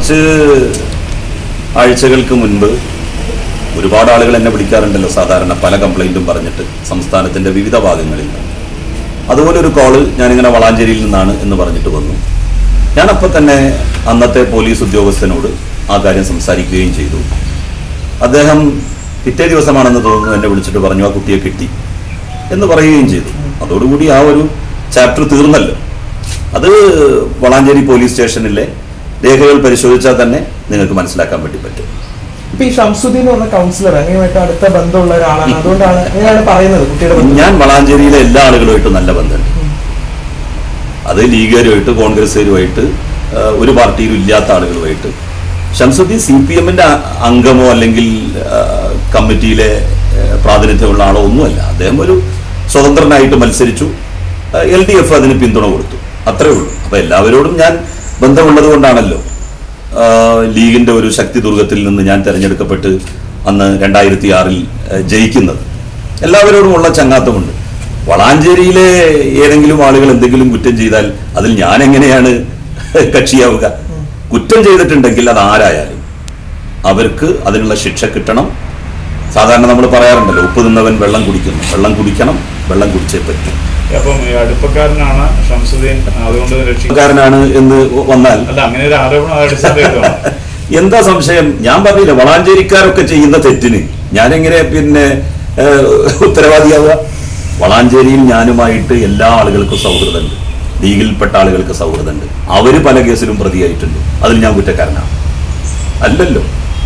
കുറച്ച് ആഴ്ചകൾക്ക് മുൻപ് ഒരുപാട് ആളുകൾ എന്നെ വിളിക്കാറുണ്ടല്ലോ സാധാരണ പല കംപ്ലൈൻറ്റും പറഞ്ഞിട്ട് സംസ്ഥാനത്തിൻ്റെ വിവിധ ഭാഗങ്ങളിൽ നിന്ന് അതുപോലെ ഒരു കോള് ഞാനിങ്ങനെ വളാഞ്ചേരിയിൽ നിന്നാണ് എന്ന് പറഞ്ഞിട്ട് വന്നു ഞാനപ്പോൾ തന്നെ അന്നത്തെ പോലീസ് ഉദ്യോഗസ്ഥനോട് ആ കാര്യം സംസാരിക്കുകയും ചെയ്തു അദ്ദേഹം പിറ്റേ ദിവസമാണെന്ന് തോന്നുന്നു എന്നെ വിളിച്ചിട്ട് പറഞ്ഞു ആ കുട്ടിയെ കിട്ടി എന്ന് പറയുകയും ചെയ്തു അതോടുകൂടി ആ ഒരു ചാപ്റ്റർ തീർന്നല്ലോ അത് വളാഞ്ചേരി പോലീസ് സ്റ്റേഷനിലെ രേഖകൾ പരിശോധിച്ചാൽ തന്നെ നിങ്ങൾക്ക് മനസ്സിലാക്കാൻ വേണ്ടി പറ്റും ഇപ്പൊ ഈ ഷംസുദ്ദീൻ എന്ന് പറഞ്ഞ കൗൺസിലർ അങ്ങനെയായിട്ട് അടുത്ത ബന്ധമുള്ള ഒരാളാണ് അതുകൊണ്ടാണ് അങ്ങനെയാണ് പറയുന്നത് കുട്ടിയുടെ ബന്ധം ഞാൻ വളാഞ്ചേരിയിലെ എല്ലാ ആളുകളുമായിട്ടും നല്ല ബന്ധമുണ്ട് അത് ലീഗുകാരുമായിട്ട് കോൺഗ്രസ്സുകാരുമായിട്ട് ആ, ഒരു പാർട്ടിയിലും ഇല്ലാത്ത ആളുകളുമായിട്ട് ഷംസുദ്ദീൻ സി പി എമ്മിന്റെ അംഗമോ അല്ലെങ്കിൽ ആ, കമ്മിറ്റിയിലെ ആ, പ്രാതിനിധ്യമുള്ള ആളോ ഒന്നുമല്ല അദ്ദേഹം ഒരു സ്വതന്ത്രനായിട്ട് മത്സരിച്ചു എൽ ഡി എഫ് അതിന് പിന്തുണ കൊടുത്തു അത്രേ ഉള്ളൂ അപ്പൊ എല്ലാവരോടും ഞാൻ ബന്ധമുള്ളത് കൊണ്ടാണല്ലോ ആ, ലീഗിന്റെ ഒരു ശക്തി ദുർഗത്തിൽ നിന്ന് ഞാൻ തെരഞ്ഞെടുക്കപ്പെട്ട് അന്ന് രണ്ടായിരത്തി ആറിൽ ജയിക്കുന്നത് എല്ലാവരോടുമുള്ള ചങ്ങാത്തമുണ്ട് വളാഞ്ചേരിയിലെ ഏതെങ്കിലും ആളുകൾ എന്തെങ്കിലും കുറ്റം ചെയ്താൽ അതിൽ ഞാൻ എങ്ങനെയാണ് കക്ഷിയാവുക കുറ്റം ചെയ്തിട്ടുണ്ടെങ്കിൽ അത് ആരായാലും അവർക്ക് അതിനുള്ള ശിക്ഷ കിട്ടണം സാധാരണ നമ്മൾ പറയാറുണ്ടല്ലോ ഉപ്പ് തിന്നവൻ വെള്ളം കുടിക്കുന്നു വെള്ളം കുടിക്കണം വെള്ളം കുടിച്ചേ പറ്റും അപ്പം ഈ അടുപ്പക്കാരനാണ് ഷംസുദ്ദീൻ അതുകൊണ്ട് രക്ഷിക്കാൻ കാരനാണ് എന്ന് വന്നാൽ അല്ല അങ്ങനെ ഒരു ആരോപണം അടിസ്ഥാനമായിട്ടാണ് എന്താ സംശയം ഞാൻ പറഞ്ഞില്ല വളാഞ്ചേരിക്കാരൊക്കെ ചെയ്യുന്ന തെറ്റിന് ഞാനെങ്ങനെ പിന്നെ ഏഹ്, ഉത്തരവാദിയാവുക വളാഞ്ചേരിയിൽ ഞാനുമായിട്ട് എല്ലാ ആളുകൾക്കും സൗഹൃദമുണ്ട് ലീഗിൽപ്പെട്ട ആളുകൾക്ക് സൗഹൃദമുണ്ട് അവര് പല കേസിലും പ്രതിയായിട്ടുണ്ട് അതിൽ ഞാൻ കുറ്റക്കാരനാണ് അല്ലല്ലോ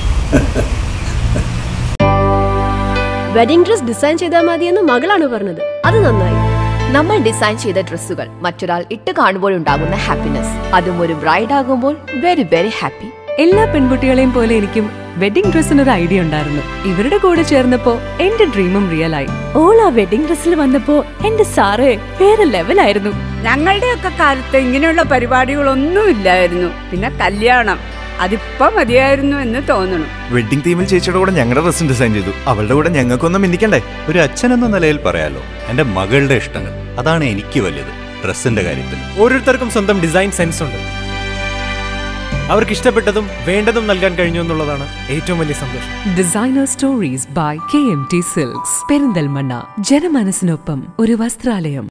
വെഡിങ് ഡ്രസ് ഡിസൈൻ ചെയ്താൽ മതിയെന്ന് മകളാണ് പറഞ്ഞത് അത് നന്നായി നമ്മൾ ഡിസൈൻ ചെയ്ത ഡ്രസ്സുകൾ മറ്റൊരാൾ ഇട്ട് കാണുമ്പോൾ ഉണ്ടാകുന്ന ഹാപ്പിനെസ് അതും ഒരു ബ്രൈഡ് ആകുമ്പോൾ വെരി വെരി ഹാപ്പി എല്ലാ പെൺകുട്ടികളെയും പോലെ എനിക്കും വെഡിംഗ് ഡ്രസ്സിന് ഒരു ഐഡിയ ഉണ്ടായിരുന്നു ഇവരുടെ കൂടെ ചേർന്നപ്പോ എന്റെ ഡ്രീമും റിയൽ ആയി ഓൾ ആ വെഡിംഗ് ഡ്രസ്സിൽ വന്നപ്പോ എന്റെ സാറേ വേറെ ലെവലായിരുന്നു ഞങ്ങളുടെയൊക്കെ കാലത്ത് ഇങ്ങനെയുള്ള പരിപാടികളൊന്നും ഇല്ലായിരുന്നു പിന്നെ കല്യാണം അതിപ്പോ മതിയായിരുന്നു എന്ന് തോന്നണു വെഡിങ് തീമിൽ ചേച്ചിയുടെ കൂടെ ഞങ്ങളുടെ ഡ്രസ്സും ഡിസൈൻ ചെയ്തു അവളുടെ കൂടെ ഞങ്ങൾക്കൊന്നും മിന്നിക്കണ്ടേ ഒരു അച്ഛൻ എന്ന നിലയിൽ പറയാലോ എന്റെ മകളുടെ ഇഷ്ടങ്ങൾ അതാണ് എനിക്ക് വലുത് ഡ്രസ്സിന്റെ കാര്യത്തിൽ ഓരോരുത്തർക്കും സ്വന്തം ഡിസൈൻ സെൻസ് ഉണ്ട് അവർക്ക് ഇഷ്ടപ്പെട്ടതും വേണ്ടതും നൽകാൻ കഴിഞ്ഞു എന്നുള്ളതാണ് ഏറ്റവും വലിയ സന്തോഷം designer stories by K M T silks Perinthalmanna ജനമനസ്സിനൊപ്പം ഒരു വസ്ത്രാലയം